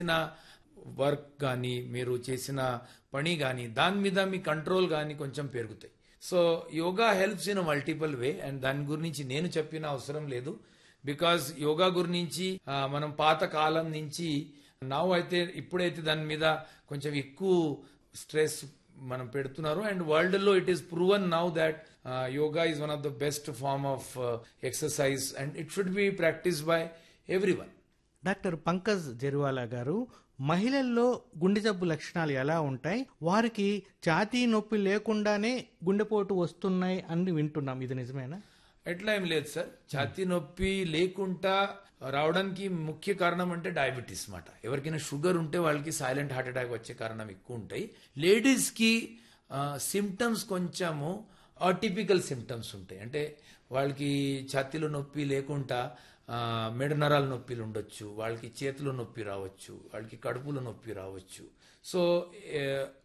చేసిన వర్క్ కానీ మీరు చేసిన పని కానీ దాని మీద మీ కంట్రోల్ కానీ కొంచెం పెరుగుతాయి so yoga helps in multiple way and దాని గురించి నేను చెప్పిన అవసరం లేదు బికాజ్ యోగా గురించి ఆ, మనం పాత కాలం నుంచి నా అయితే ఇప్పుడైతే దాని మీద కొంచెం ఎక్కువ స్ట్రెస్ మనం పెడుతున్నారు అండ్ వరల్డ్ లో it is proven now that yoga is one of the best form of exercise and it should be practice by everyone doctor Pankaj Jeruwala garu మహిళల్లో గుండె జబ్బు లక్షణాలు ఎలా ఉంటాయి వారికి ఛాతీ నొప్పి లేకుండానే గుండెపోటు వస్తున్నాయి అని వింటున్నాం ఇది నిజమేనా ఎట్లా ఏం లేదు సార్ ఛాతీ నొప్పి లేకుండా రావడానికి ముఖ్య కారణం అంటే డయాబెటీస్ మాట ఎవరికైనా షుగర్ ఉంటే వాళ్ళకి సైలెంట్ హార్ట్ అటాక్ వచ్చే కారణం ఎక్కువ ఉంటాయి లేడీస్ కి సిమ్టమ్స్ కొంచెము అటిపికల్ సిమ్టమ్స్ ఉంటాయి అంటే వాళ్ళకి ఛాతీలో నొప్పి లేకుండా ఆ, మెడ నరాల నొప్పిలు ఉండొచ్చు వాళ్ళకి చేతిలో నొప్పి రావచ్చు వాళ్ళకి కడుపులో నొప్పి రావచ్చు సో